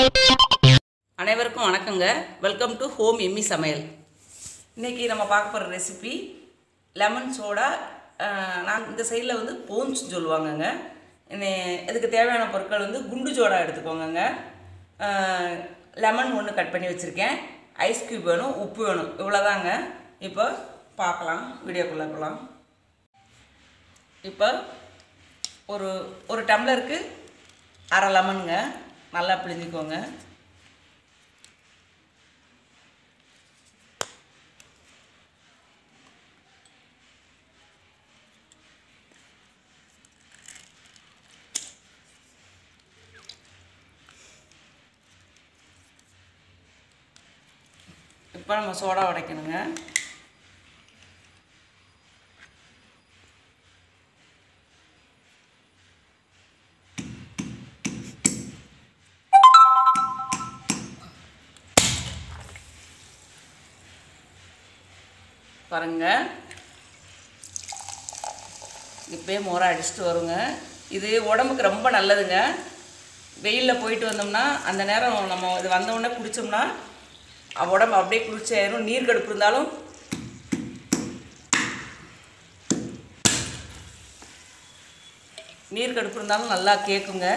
அனைவருக்கும் வணக்கங்க welcome to home Emmy சமையல் இன்றைக்கி நம்ம பார்க்க போகிற ரெசிபி லெமன் சோடா அஹ், நான் இந்த சைடில் வந்து போன்ஸ் சொல்லுவாங்கங்க இன்னே- இதுக்கு தேவையான பொருட்கள் வந்து குண்டு சோடா எடுத்துக்கோங்கங்க லெமன் ஒன்று கட் பண்ணி வச்சுருக்கேன் ஐஸ் க்யூப் வேணும் உப்பு வேணும் இவ்வளோதாங்க இப்போ பார்க்கலாம் வீடியோக்குள்ளே போகலாம் இப்போ ஒரு ஒரு டம்ளருக்கு அரை லெமனுங்க நல்லா பிழிஞ்சிக்கோங்க இப்போ நம்ம சோடா உடைக்கணுங்க பாருங்க இப்பயே மோரை அடிச்சுட்டு வருங்க இது உடம்புக்கு ரொம்ப நல்லதுங்க வெயிலில் போயிட்டு வந்தோம்னா அந்த நேரம் நம்ம இது வந்தோடனே குடித்தோம்னா அஹ் உடம்பு அப்படியே குளிர்ச்சியாயிரும் நீர் கடுப்பு இருந்தாலும் நீர் கடுப்பு இருந்தாலும் நல்லா கேட்குங்க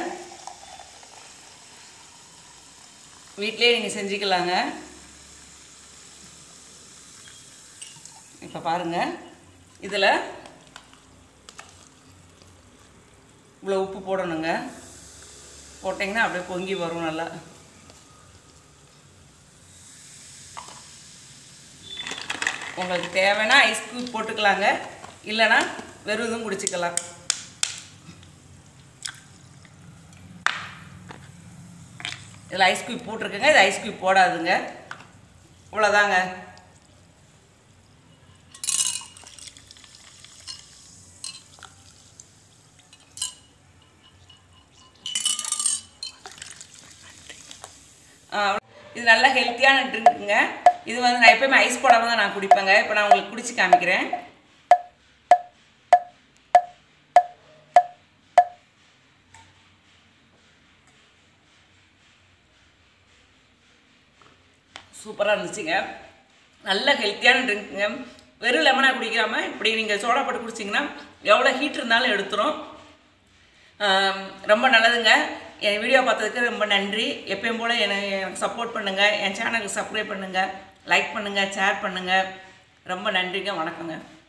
வீட்டிலேயே நீங்கள் செஞ்சுக்கலாங்க இப்போ பாருங்கள் இதில் இவ்வளோ உப்பு போடணுங்க போட்டிங்கன்னா அப்படியே பொங்கி வரும் நல்லா உங்களுக்கு தேவைன்னா ஐஸ் க்யூப் போட்டுக்கலாங்க இல்லைன்னா வெறும் இதுவும் குடிச்சிக்கலாம் இதில் ஐஸ் க்யூப் போட்டிருக்குங்க இது ஐஸ் க்யூப் போடாதுங்க இவ்வளோதாங்க ஆ, இது நல்ல ஹெல்த்தியான ட்ரிங்க்குங்க இது வந்து நான் எப்பயுமே ஐஸ் போடாமல் தான் நான் குடிப்பேங்க இப்போ நான் உங்களுக்கு குடிச்சு காமிக்கிறேன் சூப்பராக இருந்துச்சுங்க நல்ல ஹெல்த்தியான ட்ரிங்க்குங்க வெறும் லெமனாக குடிக்காமல் இப்படி நீங்கள் சோடா போட்டு குடிச்சிங்கன்னா எவ்வளோ ஹீட் இருந்தாலும் எடுத்துரும் ஆம், ரொம்ப நல்லதுங்க என் வீடியோ பார்த்ததுக்கு ரொம்ப நன்றி எப்பயும் போல் என்னை எனக்கு சப்போர்ட் பண்ணுங்கள் என் சேனலுக்கு சப்ஸ்கிரைப் பண்ணுங்கள் லைக் பண்ணுங்கள் ஷேர் பண்ணுங்கள் ரொம்ப நன்றிங்க வணக்கங்க